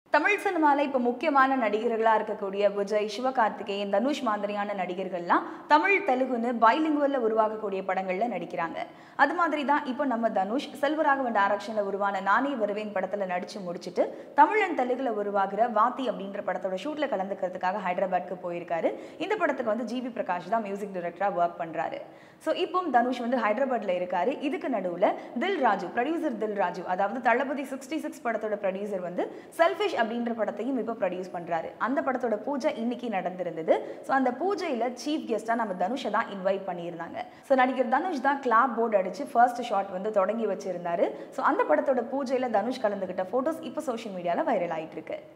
தமிழ் சினிமாவில் இப்போ முக்கியமான நடிகர்களாக இருக்கக்கூடிய விஜய் சிவகார்த்திகேயன் தனுஷ் மாதிரியான நடிகர்கள்லாம் தமிழ் தெலுங்குன்னு பைலிங்குவலில் உருவாக்கக்கூடிய படங்களில் நடிக்கிறாங்க அது மாதிரி தான் இப்போ நம்ம தனுஷ் செல்வராகவன் டைரக்ஷனில் உருவான நானே வருவேன் படத்தில் நடித்து முடிச்சுட்டு தமிழ் அண்ட் தெலுங்குல உருவாகிற வாத்தி அப்படின்ற படத்தோட ஷூட்டில் கலந்துக்கிறதுக்காக ஹைதராபாத்க்கு போயிருக்காரு இந்த படத்துக்கு வந்து ஜிவி பிரகாஷ் தான் மியூசிக் டைரக்டராக ஒர்க் பண்ணுறாரு ஸோ இப்போ தனுஷ் வந்து ஹைதராபாத்தில் இருக்காரு இதுக்கு நடுவில் தில் ராஜு ப்ரொடியூசர் தில் ராஜு அதாவது தளபதி சிக்ஸ்டி சிக்ஸ் படத்தோட ப்ரொடியூசர் வந்து செல்ஃபிஷ் அப்படின்ற படத்தையும் இப்போ ப்ரொடியூஸ் பண்ணுறாரு அந்த படத்தோட பூஜை இன்னைக்கு நடந்திருந்தது ஸோ அந்த பூஜையில் சீஃப் கெஸ்ட்டாக நம்ம தனுஷை தான் இன்வைட் பண்ணியிருந்தாங்க ஸோ நடிகர் தனுஷ் தான் கிளாப் போர்டு அடிச்சு ஃபர்ஸ்ட் ஷாட் வந்து தொடங்கி வச்சிருந்தாரு ஸோ அந்த படத்தோட பூஜையில் தனுஷ் கலந்துக்கிட்ட ஃபோட்டோஸ் இப்போ சோஷியல் மீடியாவில் வைரல் ஆயிட்டு இருக்கு